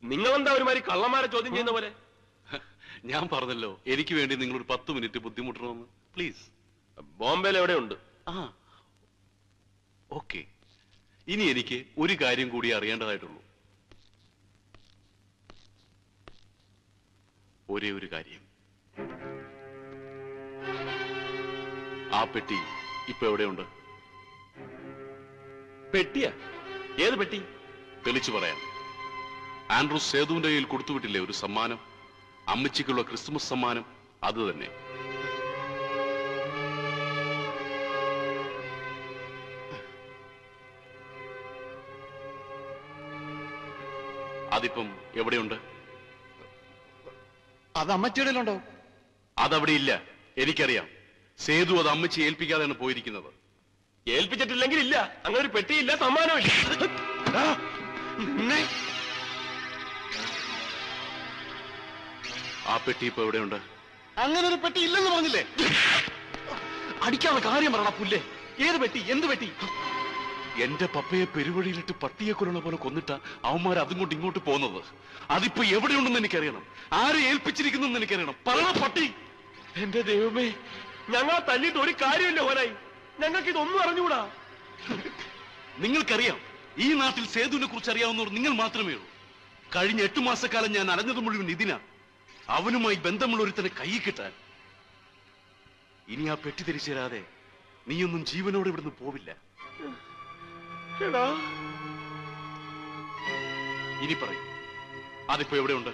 നിങ്ങളെന്താ ഒരുമാതിരി കള്ളന്മാരെ ചോദ്യം ചെയ്യുന്ന പോലെ ഞാൻ പറഞ്ഞല്ലോ എനിക്ക് വേണ്ടി നിങ്ങൾ ഒരു പത്ത് മിനിറ്റ് ബുദ്ധിമുട്ടണമെന്ന് പ്ലീസ് ബോംബെയിൽ എവിടെയുണ്ട് ആ ഓക്കെ ഇനി എനിക്ക് ഒരു കാര്യം കൂടി അറിയേണ്ടതായിട്ടുള്ളൂ ഒരേ ഒരു കാര്യം ആ പെട്ടി ഇപ്പൊ എവിടെയുണ്ട് പെട്ടിയാ ഏത് പെട്ടി തെളിച്ചു പറയാം ആൻഡ്രൂസ് സേതുവിന്റെ കയ്യിൽ കൊടുത്തുവിട്ടില്ലേ ഒരു സമ്മാനം അമ്മച്ചിക്കുള്ള ക്രിസ്മസ് സമ്മാനം അത് തന്നെ അതിപ്പം എവിടെയുണ്ട് അത് അമ്മച്ചിയുടെ ഉണ്ടോ അതവിടെ ഇല്ല എനിക്കറിയാം സേതു അത് അമ്മച്ചി ഏൽപ്പിക്കാതെയാണ് പോയിരിക്കുന്നത് ഏൽപ്പിച്ചിട്ടില്ലെങ്കിൽ ഇല്ല അങ്ങനെ ഒരു പെട്ടിയില്ല സമ്മാനമില്ല ആ പെട്ടി ഇപ്പൊ എവിടെയുണ്ട് അങ്ങനെ ഒരു പെട്ടി ഇല്ലെന്ന് പറഞ്ഞില്ലേ അടിക്കാനുള്ള കാര്യം പറയണ പുല്ലേ ഏത് പെട്ടി എന്ത് പെട്ടി എന്റെ പപ്പയെ പെരുവഴിയിലിട്ട് പട്ടിയെ കൊല്ലണ പോലെ കൊന്നിട്ട അവന്മാർ അതും കൊണ്ട് ഇങ്ങോട്ട് പോകുന്നത് അതിപ്പോ എവിടെയുണ്ടെന്ന് എനിക്കറിയണം ആരെ ഏൽപ്പിച്ചിരിക്കുന്നു എനിക്കറിയണം പറയണ പട്ടി എന്റെ ദൈവമേ ഞങ്ങൾ തല്ലിയിട്ട് ഒരു കാര്യമില്ല ഹോനായി ഞങ്ങൾക്ക് ഇതൊന്നും അറിഞ്ഞുകൂടാ നിങ്ങൾക്കറിയാം ഈ നാട്ടിൽ സേതുവിനെ കുറിച്ച് അറിയാവുന്നവർ നിങ്ങൾ മാത്രമേ ഉള്ളൂ കഴിഞ്ഞ എട്ടു മാസക്കാലം ഞാൻ അലഞ്ഞത് മുഴുവൻ ഇതിനാ അവനുമായി ബന്ധമുള്ള ഒരുത്തനെ കൈ കിട്ടാൻ ഇനി ആ പെട്ടി തിരിച്ചു തരാതെ നീയൊന്നും ജീവനോടെ ഇവിടുന്ന് പോവില്ല എടാ ഇനി പറയും അതിപ്പോ എവിടെയുണ്ട്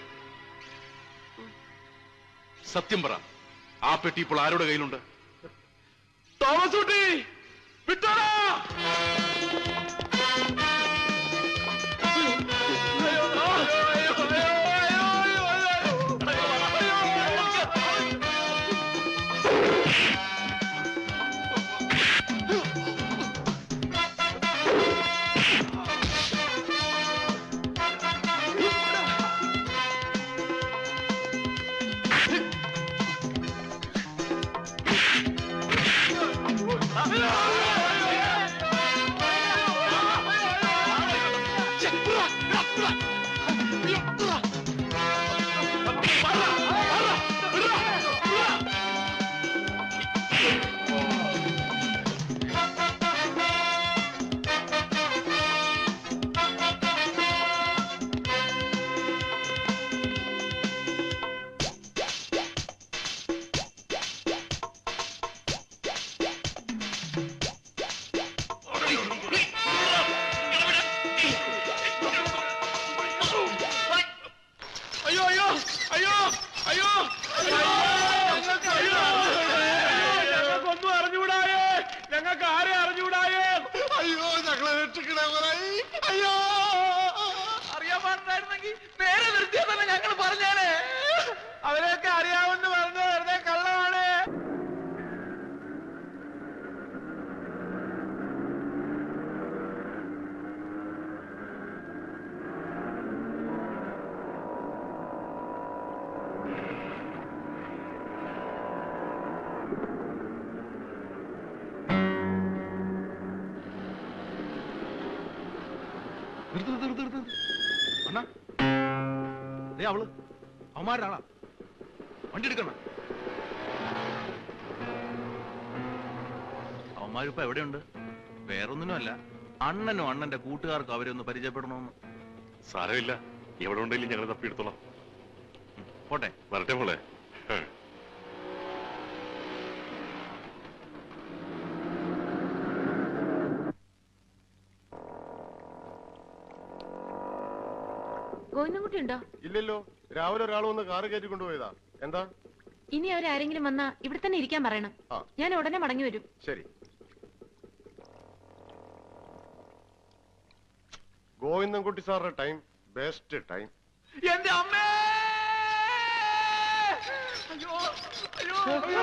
സത്യം പറ ആ പെട്ടി ഇപ്പോൾ ആരുടെ കയ്യിലുണ്ട് തോമസ് കുട്ടി വിട്ടോടാ അയ്യോ അയ്യോ അയ്യോ അയ്യോ ഞങ്ങൾക്ക് അയ്യോ ഞങ്ങൾക്കൊന്നും അറിഞ്ഞുകൂടായേ ഞങ്ങൾക്ക് ആരെ അറിഞ്ഞുകൂടായേ അയ്യോ ഞങ്ങളെ രക്ഷിക്കണേ മുതലാളി. അയ്യോ അറിയാൻ പാടില്ലായിരുന്നെങ്കിൽ നേരെ നിർത്തിയാ തന്നെ ഞങ്ങൾ പറഞ്ഞേനെ അവരെയൊക്കെ അറിയാമെന്ന് പറഞ്ഞ വെറുതെ കള്ളമാണ് നിർത്ത് നിർത്ത് നിർത്ത് നിർത്ത് അണ്ണാ ദേ അവള് അവന്മാരുടെ ആളാ വണ്ടി എടുക്കണ അവന്മാരിപ്പോ എവിടെയുണ്ട് വേറൊന്നിനുമല്ല അണ്ണനും അണ്ണന്റെ കൂട്ടുകാർക്കും അവരെ ഒന്ന് പരിചയപ്പെടണമെന്ന് സാരമില്ല എവിടെ ഉണ്ടെങ്കിലും ഞങ്ങൾ തപ്പിയെടുത്തോളാം പോട്ടെ വരട്ടെ മോളെ ഏ. ഗോവിന്ദൻകുട്ടി ഉണ്ടോ ഇല്ലല്ലോ രാവിലെ ഒരാൾ വന്ന് കാറ് കയറ്റി കൊണ്ടുപോയതാ എന്താ ഇനി അവരാരെങ്കിലും വന്നാ ഇവിടെ തന്നെ ഇരിക്കാൻ പറയണം ആ. ഞാൻ ഉടനെ മടങ്ങി വരും ശരി ഗോവിന്ദൻകുട്ടി സാറിന്റെ ടൈം ബെസ്റ്റ് ടൈം എന്റെ അമ്മേ അയ്യോ അയ്യോ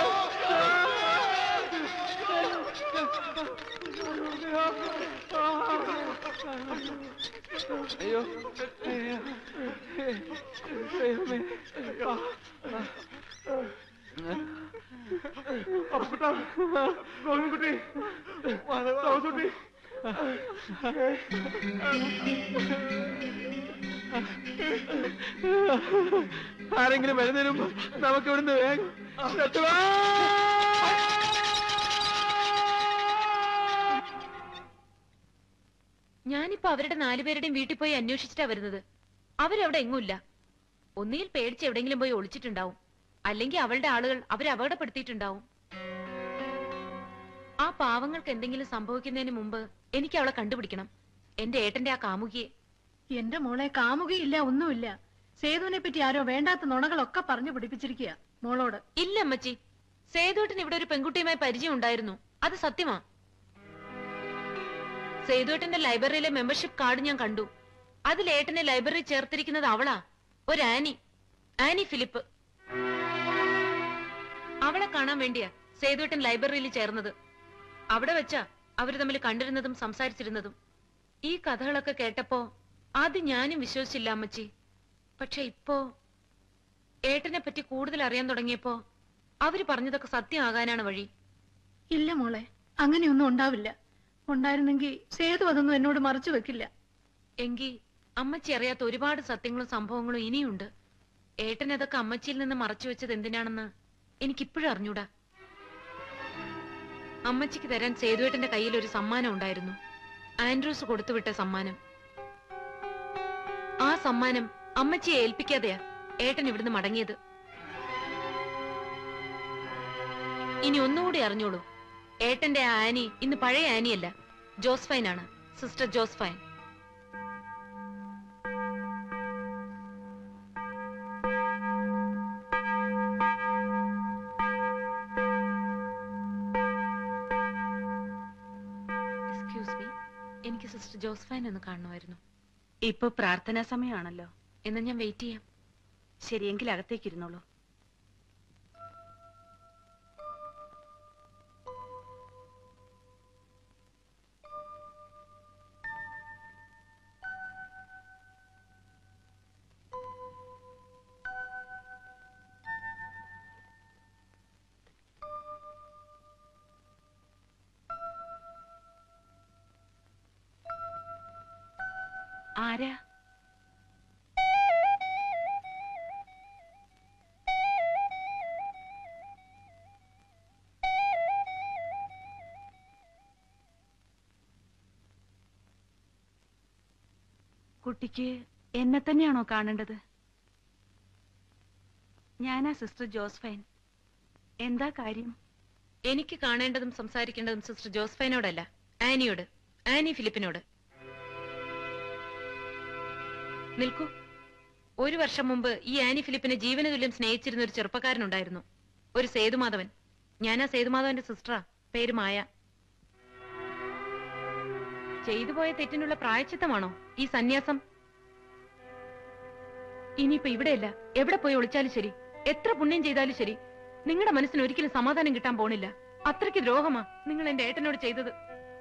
അയ്യോ അപ്പുട്ടാ ഗോവിന്ദൻകുട്ടി തോമസുട്ടി ആരെങ്കിലും വരുന്നതിന് മുമ്പ് നമുക്ക് ഇവിടുന്ന് വേഗം രക്ഷപ്പെടാം. ഞാനിപ്പോ അവരുടെ നാലുപേരുടെയും വീട്ടിൽ പോയി അന്വേഷിച്ചിട്ടാ വരുന്നത് അവരവിടെ എങ്ങുമില്ല ഒന്നുകിൽ പേടിച്ച് എവിടെങ്കിലും പോയി ഒളിച്ചിട്ടുണ്ടാവും അല്ലെങ്കിൽ അവളുടെ ആളുകൾ അവരെ അപകടപ്പെടുത്തിയിട്ടുണ്ടാവും ആ പാവങ്ങൾക്ക് എന്തെങ്കിലും സംഭവിക്കുന്നതിന് മുമ്പ് എനിക്ക് അവളെ കണ്ടുപിടിക്കണം എന്റെ ഏട്ടന്റെ ആ കാമുകിയെ എന്റെ മോളെ കാമുകയില്ല ഒന്നുമില്ല സേതുവിനെ പറ്റി ആരോ വേണ്ടാത്ത നുണകളൊക്കെ പറഞ്ഞു പിടിപ്പിച്ചിരിക്കുക മോളോട് ഇല്ല അമ്മച്ചി സേതുവേട്ടന് ഇവിടെ ഒരു പെൺകുട്ടിയുമായി പരിചയം ഉണ്ടായിരുന്നു അത് സത്യമാ സേതുവേട്ടന്റെ ലൈബ്രറിയിലെ മെമ്പർഷിപ്പ് കാർഡ് ഞാൻ കണ്ടു അതിൽ ഏട്ടനെ ലൈബ്രറി ചേർത്തിരിക്കുന്നത് അവളാ ഒരു ആനി ആനി ഫിലിപ്പ് അവളെ കാണാൻ വേണ്ടിയാ സേതുവേട്ടൻ ലൈബ്രറിയിൽ ചേർന്നത് അവിടെ വെച്ചാ അവര് തമ്മിൽ കണ്ടിരുന്നതും സംസാരിച്ചിരുന്നതും ഈ കഥകളൊക്കെ കേട്ടപ്പോ ആദ്യം ഞാനും വിശ്വസിച്ചില്ല അമ്മച്ചി പക്ഷെ ഇപ്പോ ഏട്ടനെ പറ്റി കൂടുതൽ അറിയാൻ തുടങ്ങിയപ്പോ അവര് പറഞ്ഞതൊക്കെ സത്യമാകാനാണ് വഴി ഇല്ല മോളെ അങ്ങനെയൊന്നും ഉണ്ടാവില്ല ഉണ്ടായിരുന്നെങ്കിൽ സേതു അതൊന്നും എന്നോട് മറച്ചു വെക്കില്ല എങ്കി അമ്മച്ചി അറിയാത്ത ഒരുപാട് സത്യങ്ങളും സംഭവങ്ങളും ഇനിയുണ്ട് ഏട്ടൻ അതൊക്കെ അമ്മച്ചിയിൽ നിന്ന് മറച്ചു വെച്ചത് എന്തിനാണെന്ന് എനിക്കിപ്പോഴും അറിഞ്ഞൂടാ അമ്മച്ചിക്ക് തരാൻ സേതുവേട്ടന്റെ കയ്യിൽ ഒരു സമ്മാനം ഉണ്ടായിരുന്നു ആൻഡ്രൂസ് കൊടുത്തുവിട്ട സമ്മാനം ആ സമ്മാനം അമ്മച്ചിയെ ഏൽപ്പിക്കാതെയാ ഏട്ടൻ ഇവിടുന്ന് മടങ്ങിയത് ഇനി ഒന്നുകൂടി അറിഞ്ഞോളൂ ഏട്ടന്റെ ആ ആനി ഇന്ന് പഴയ ആനിയല്ല ജോസ്ഫൈൻ ആണ് സിസ്റ്റർ ജോസ്ഫൈൻ എക്സ്ക്യൂസ് മീ എനിക്ക് സിസ്റ്റർ ജോസ്ഫൈൻ ഒന്ന് കാണണമായിരുന്നു ഇപ്പൊ പ്രാർത്ഥനാ സമയമാണല്ലോ എന്നാ ഞാൻ വെയിറ്റ് ചെയ്യാം ശരിയെങ്കിൽ അകത്തേക്ക് ഇരുന്നോളൂ ആരാ കുട്ടിക്ക് എന്നെ തന്നെയാണോ കാണേണ്ടത് ഞാനാ സിസ്റ്റർ ജോസ്ഫൈൻ എന്താ കാര്യം എനിക്ക് കാണേണ്ടതും സംസാരിക്കേണ്ടതും സിസ്റ്റർ ജോസ്ഫൈനോടല്ല ആനിയോട് ആനി ഫിലിപ്പിനോട് നിൽക്കൂ ഒരു വർഷം മുമ്പ് ഈ ആനി ഫിലിപ്പിനെ ജീവന തുല്യം സ്നേഹിച്ചിരുന്ന ഒരു ചെറുപ്പക്കാരനുണ്ടായിരുന്നു ഒരു സേതുമാധവൻ ഞാനാ സേതുമാധവന്റെ സിസ്റ്ററാ പേര് മായ ചെയ്തു പോയ തെറ്റിനുള്ള പ്രായച്ചിത്തമാണോ ഈ സന്യാസം ഇനിയിപ്പോ ഇവിടെയല്ല എവിടെ പോയി ഒളിച്ചാലും ശരി എത്ര പുണ്യം ചെയ്താലും ശരി നിങ്ങളുടെ മനസ്സിന് ഒരിക്കലും സമാധാനം കിട്ടാൻ പോണില്ല അത്രയ്ക്ക് ദ്രോഹമാ നിങ്ങൾ എന്റെ ഏട്ടനോട് ചെയ്തത്